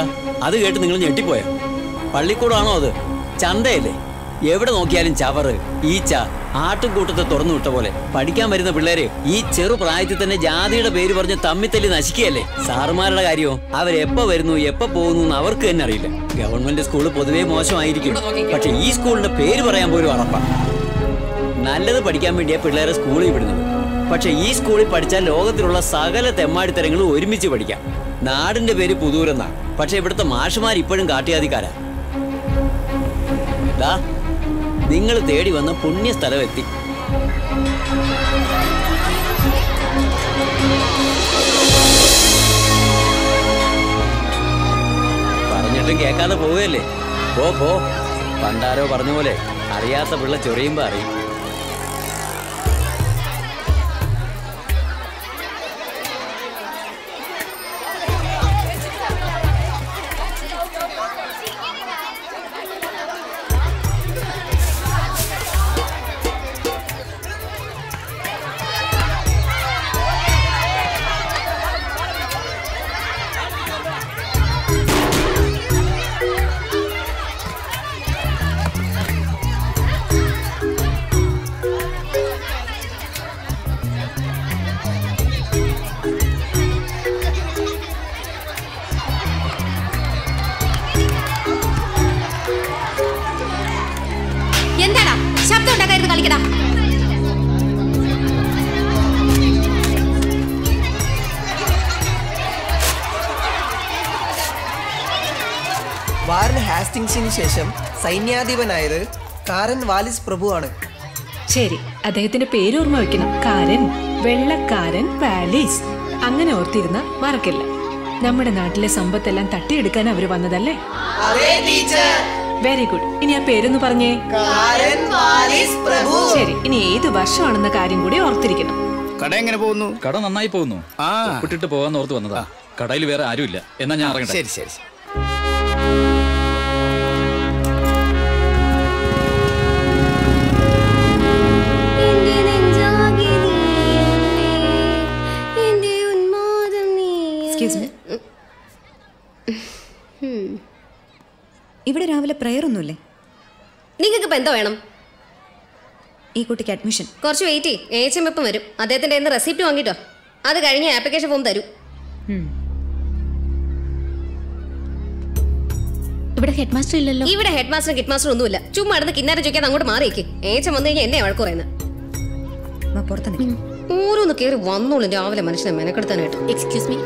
എന്താ അത് കേട്ട് നിങ്ങൾ ഞെട്ടിപ്പോയോ പള്ളിക്കൂടാണോ അത് ചന്തയല്ലേ എവിടെ നോക്കിയാലും ചവറ് ഈച്ച ആട്ടുംകൂട്ടത്തെ തുറന്നു വിട്ട പോലെ പഠിക്കാൻ വരുന്ന പിള്ളേര് ഈ ചെറു പ്രായത്തിൽ തന്നെ ജാതിയുടെ പേര് പറഞ്ഞ് തമ്മിത്തല്ലി നശിക്കുകയല്ലേ സാറുമാരുടെ കാര്യമോ അവരെപ്പോ വരുന്നു എപ്പോ പോകുന്നു എന്ന് അവർക്ക് തന്നെ അറിയില്ല ഗവൺമെന്റ് സ്കൂൾ പൊതുവേ മോശമായിരിക്കും പക്ഷെ ഈ സ്കൂളിന്റെ പേര് പറയാൻ പോലും ഉറപ്പാണ് നല്ലത് പഠിക്കാൻ വേണ്ടിയാ പിള്ളേരെ സ്കൂളിൽ വിടുന്നത് പക്ഷെ ഈ സ്കൂളിൽ പഠിച്ചാൽ ലോകത്തിലുള്ള സകല തെമ്മാടിത്തരങ്ങളും ഒരുമിച്ച് പഠിക്കാം നാടിന്റെ പേര് പുതൂരെന്നാ പക്ഷെ ഇവിടുത്തെ മാഷുമാർ ഇപ്പോഴും കാട്ടിയാതിക്കാരാ ദാ നിങ്ങൾ തേടി വന്ന പുണ്യ സ്ഥലം എത്തി പറഞ്ഞിട്ടും കേൾക്കാതെ പോവുകയല്ലേ പോ പോ പണ്ടാരോ പറഞ്ഞ പോലെ അറിയാത്ത പിള്ള ചൊറിയുമ്പോ അറിയും എന്താടാ ശബ്ദം ഉണ്ടാക്കായിരുന്നു കളിക്കടാ വാരൻ ഹാസ്റ്റിങ്സിന് ശേഷം സൈന്യാധിപനായത് കാരൻ വാലിസ് പ്രഭുവാണ് ശരി അദ്ദേഹത്തിന്റെ പേര് ഓർമ്മ വെക്കണം കാരൻ വെള്ളക്കാരൻ പാലീസ് അങ്ങനെ ഓർത്തിരുന്ന മറക്കില്ല നമ്മുടെ നാട്ടിലെ സമ്പത്തെല്ലാം തട്ടിയെടുക്കാൻ അവര് വന്നതല്ലേ വെരി ഗുഡ് ഇനി ആ പേരൊന്ന് പറഞ്ഞേ കാരൻ വാലിസ് പ്രഭു ശരി ഇനി ഏത് വർഷമാണെന്ന കാര്യം കൂടി ഓർത്തിരിക്കണം കട എങ്ങനെ പോകുന്നു കട നന്നായി പോകുന്നു ആ. ഒപ്പിട്ടിട്ട് പോകാൻ ഓർത്ത് വന്നതാ കടയിൽ വേറെ ആരുമില്ല എന്നാ ഞാൻ ഇറങ്ങട്ടെ ശരി ശരി എന്റെ നെഞ്ചാകെ നീയല്ലേ, എന്റെ ഉന്മാദം Excuse me. ഇവിടെ രാവിലെ പ്രെയർ ഒന്നുമില്ലേ നിങ്ങൾക്ക് ഇപ്പൊ എന്തോ വേണം ഈ കുട്ടിക്ക് അഡ്മിഷൻ കുറച്ച് വെയിറ്റ് ചെയ്യ് ഏച്ചം വെപ്പം വരും അദ്ദേഹത്തിന്റെ കയ്യിൽ നിന്ന് റെസിപ്റ്റ് വാങ്ങിട്ടോ അത് കഴിഞ്ഞ് ആപ്ലിക്കേഷൻ ഫോം തരൂ ഇവിടെ ഹെഡ് മാസ്റ്റർ ഇല്ലല്ലോ ഇവിടെ ഹെഡ് മാസ്റ്ററും കിഡ് മാസ്റ്ററും ഒന്നുമില്ല ചുമ്മാ അടുത്ത് കിന്നാരം ചോദിക്കാൻ അങ്ങോട്ട് മാറിയേക്ക് ഏച്ചം വന്നു കഴിഞ്ഞാൽ എന്നെ വഴക്ക് പറയുന്നത് പുറത്ത് നിൽക്കും ഓരോന്ന് കയറി വന്നോളും രാവിലെ മനുഷ്യനെ മെനക്കെടുത്താനായിട്ട് എക്സ്ക്യൂസ് മീ